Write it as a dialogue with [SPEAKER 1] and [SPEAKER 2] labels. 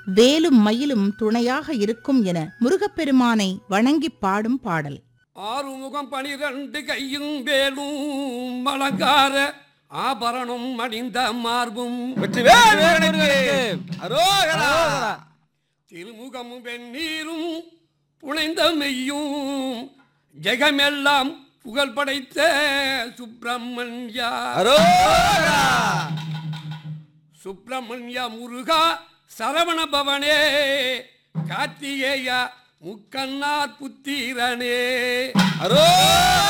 [SPEAKER 1] வேலும் மயிலும் துணையாக இருக்கும் என முருகப்பெருமானை வணங்கிப் பாடும் பாடல்
[SPEAKER 2] ஆறுமுகம் பனிரெண்டு கையும் வேலும் அலங்கார ஆபரணம் அணிந்த மார்பும் திருமுகமும் வெந்நீரும் புனைந்த மெய்யும் ஜெகமெல்லாம் புகழ் படைத்த சுப்பிரமணியா சுப்பிரமணிய முருகா சரவண பவனே கார்த்திகேயா முக்கண்ணார் புத்திரனே